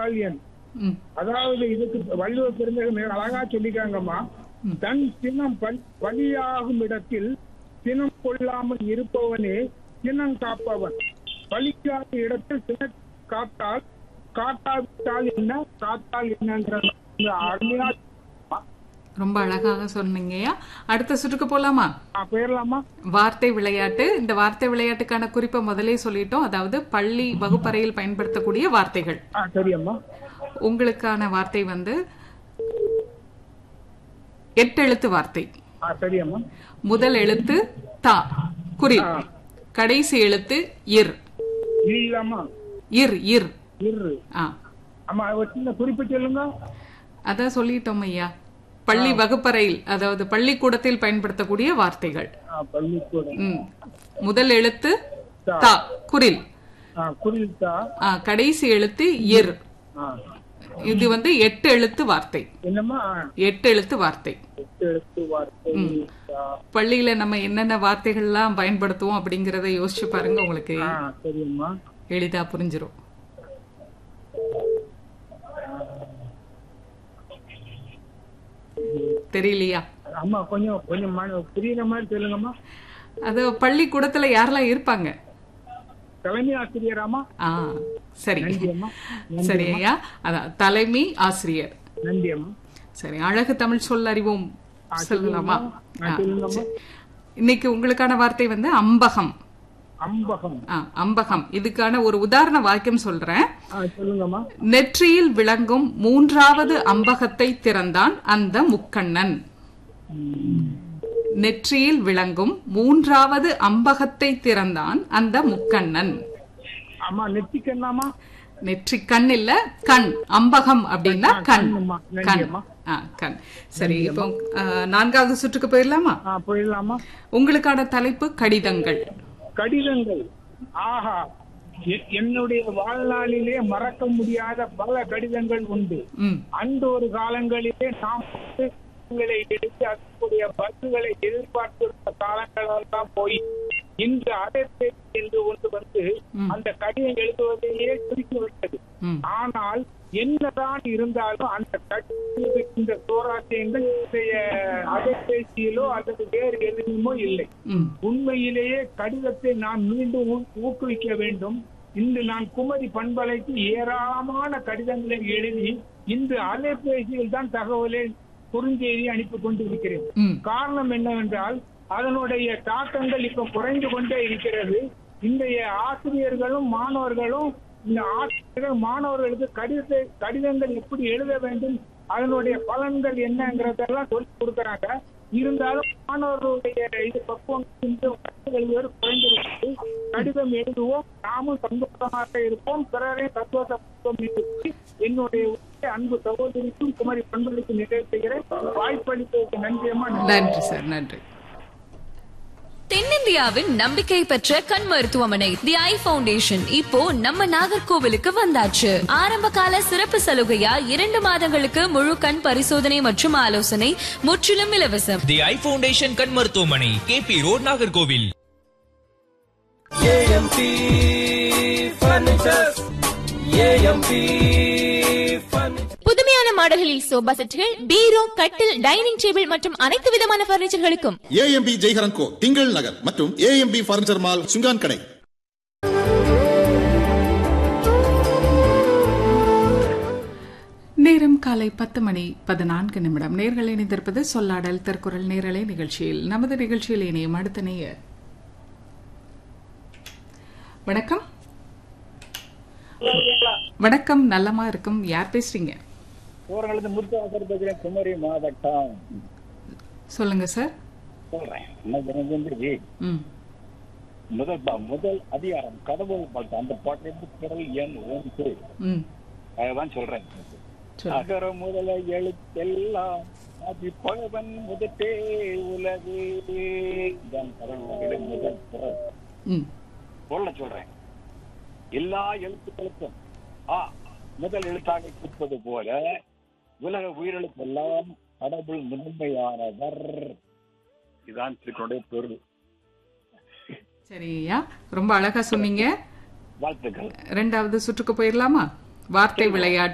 கால் எண் ம் அதாவது இதுக்கு வள்ளுவ பெருந்தகை மிக அழகா சொல்லிக்காங்கம்மா தன் சினம் பல்- பலியாகும் இடத்தில் சினம் கொள்ளாமல் இருப்பவனே சினம் காப்பவன் பலிக்காத இடத்தில் சினம் காத்தால் காட்டாவிட்டால் என்ன காத்தால் என்னன்ற அருமையா ரொம்ப அழகாக சொன்னீங்கய்யா அடுத்த சுற்றுக்கு போலாமா ஆ, போயிடலாமா வார்த்தை விளையாட்டு இந்த வார்த்தை விளையாட்டுக்கான குறிப்பை முதலே சொல்லிட்டோம் அதாவது பள்ளி வகுப்பறையில் பயன்படுத்தக்கூடிய வார்த்தைகள் ஆ சரியம்மா உங்களுக்கான வார்த்தை வந்து எட்டெழுத்து வார்த்தை ஆ சரியம்மா முதல் எழுத்து தா குறில் ஆ. கடைசி எழுத்து இர் இல்லாமா இர் இர் இரு ஆ ஆமா ஒரு சின்ன குறிப்பு சொல்லுங்க அதான் சொல்லிட்டோம் ஐயா பள்ளி வகுப்பறையில் அதாவது பள்ளிக்கூடத்தில் பயன்படுத்தக்கூடிய வார்த்தைகள் ஆ, பள்ளிக்கூடம் ம். முதல் எழுத்து தா. தா குறில் ஆ, குறித்தா ஆ, கடைசி எழுத்து இர் ஆ. இது வந்து எட்டு எழுத்து வார்த்தை என்னம்மா ஆ, எட்டு எழுத்து வார்த்தை எட்டு எழுத்து வார்த்தை தா. பள்ளியில நம்ம என்னென்ன வார்த்தைகள்லாம் பயன்படுத்துவோம் அப்படிங்கறத யோசிச்சு பாருங்க உங்களுக்கு ஆ சரியம்மா எளிதா புரிஞ்சிரும் தெரியலையா அம்மா கொஞ்சம் கொஞ்சம் மன- புரியுற மாதிரி சொல்லுங்கம்மா அது பள்ளிக்கூடத்துல யாரெல்லாம் இருப்பாங்க தலைமை ஆசிரியராமா ஆ சரி நன்றி அம்மா சரி ஐயா அதான் தலைமை ஆசிரியர் நன்றி அம்மா சரி அழகு தமிழ் சொல் அறிவோம் சொல்லலாமா ஆ, சொல்லுங்கம்மா. சரி. இன்னைக்கு உங்களுக்கான வார்த்தை வந்து அம்பகம் அம்பகம் ஆ, அம்பகம் இதுக்கான ஒரு உதாரண வாக்கியம் சொல்றேன் ஆ சொல்லுங்கம்மா நெற்றியில் விளங்கும் மூன்றாவது அம்பகத்தை திறந்தான் அந்த முக்கண்ணன் நெற்றியில் விளங்கும் மூன்றாவது அம்பகத்தை திறந்தான் அந்த முக்கண்ணன் அம்மா நெத்திக்கண்ணாமா நெற்றி கண் இல்ல கண் அம்பகம் அப்படின்னா கண் கண்ணுமா. நன்றி கண் அம்மா. ஆ, கண் சரி இப்போ ஆ, நான்காவது சுற்றுக்கு போயிடலாமா ஆ போயிடலாமா உங்களுக்கான தலைப்பு கடிதங்கள் கடிதங்கள் ஆஹா எ- என்னுடைய வாழ்நாளிலே மறக்க முடியாத பல கடிதங்கள் உண்டு ம் அந்த ஒரு காலங்களிலே நாம் வந்து கடிதங்களை எடுத்து அதற்குரிய பதில்களை எதிர்பார்த்திருந்த காலங்கள் எல்லாம் போய் இன்று அடைப்பேசி என்று ஒன்று வந்து ம். அந்த கடிதம் எழுதுவதையே குறித்து விட்டது ம் ஆனால் என்னதான் இருந்தாலும் அந்த கடிதத்தில் இருக்கின்ற சோராசியங்கள் இன்றைய அலைபேசியிலோ அல்லது வேறு எதுவுமோ இல்லை ம் உண்மையிலேயே கடிதத்தை நாம் மீண்டும் ஊ- ஊக்குவிக்க வேண்டும் இன்று நான் குமரி பண்பலைக்கு ஏராளமான கடிதங்களை எழுதி இன்று அலைபேசியில் தான் தகவலை குறுஞ்செய்தி அனுப்பி கொண்டிருக்கிறேன் ம் காரணம் என்னவென்றால் அதனுடைய தாக்கங்கள் இப்ப குறைந்து கொண்டே இருக்கிறது இன்றைய ஆசிரியர்களும் மாணவர்களும் இந்த ஆசிரியர்கள் மாணவர்களுக்கு கடிதத்தை கடிதங்கள் எப்படி எழுத வேண்டும் அதனுடைய பலன்கள் என்னங்கிறதெல்லாம் சொல்லி கொடுக்கறாங்க இருந்தாலும் மாணவர்களுடைய இது பக்குவம் இந்த கடிதம் எழுதுவது குறைந்திருக்கிறது கடிதம் எழுதுவோம் நாமும் சந்தோஷமாக இருப்போம் பிறரையும் சந்தோஷப்படுத்துவோம் என்று கூறி என்னுடைய உரையை அன்பு சகோதரிக்கும் குமரி பண்புகளுக்கு நிறைவு செய்கிறேன் வாய்ப்பளித்ததற்கு நன்றியம்மா நன்றி. நன்றி சார் நன்றி தென்னிந்தியாவின் நம்பிக்கை பெற்ற கண் மருத்துவமனை தி ஐ ஃபவுண்டேஷன் இப்போ நம்ம நாகர்கோவிலுக்கு வந்தாச்சு ஆரம்ப கால சிறப்பு சலுகையா இரண்டு மாதங்களுக்கு முழு கண் பரிசோதனை மற்றும் ஆலோசனை முற்றிலும் இலவசம் தி ஐ ஃபவுண்டேஷன் கண் மருத்துவமனை KP road Nagercoil AMP furnitures AMP furniture புதுமையான மாடல்களில் சோபா செட்டுகள் பீரோ கட்டில் டைனிங் டேபிள் மற்றும் அனைத்து விதமான பர்னிச்சர்களுக்கும் ஏஎம்பி ஜெய்ஹரன் கோ திங்கள் நகர் மற்றும் ஏஎம்பி பர்னிச்சர் மால் சுங்கான் கடை நேரம் காலை பத்து மணி பதினான்கு நிமிடம் நேர்கள் இணைந்திருப்பது சொல்லாடல் திருக்குறள் நேரலை நிகழ்ச்சியில் நமது நிகழ்ச்சியில் இணையும் அடுத்த நேயர் வணக்கம் வணக்கம் நல்லமா இருக்கும் யார் பேசுறீங்க ஊரங்களுக்கு முத்தாசர் பேசுறேன் குமரி மாவட்டம் சொல்லுங்க சார் சொல்றேன் என்ன வந்து ம் முதல் பா- முதல் அதிகாரம் கடவுள் பாட்டு அந்த பாட்டு வந்து கடவுள் ஏன் ஓன்று ம் அதுதான் சொல்றேன் சொல்லுங்க அகர முதல எழுத்தெல்லாம் அது பகவன் முதற்றே உலகு தான் கடவுளுடைய முதல் குரல் ம் சொல்ல சொல்றேன் எல்லா எழுத்துக்களுக்கும் ஆ முதல் எழுத்தாக இருப்பது போல உலக உயிரெழுத்தெல்லாம் கடவுள் முதன்மையானவர் இதுதான் திருக்குறளுடைய பொருள் சரி ஐயா ரொம்ப அழகா சொன்னீங்க வாழ்த்துக்கள் ரெண்டாவது சுற்றுக்கு போயிடலாமா வார்த்தை விளையாட்டு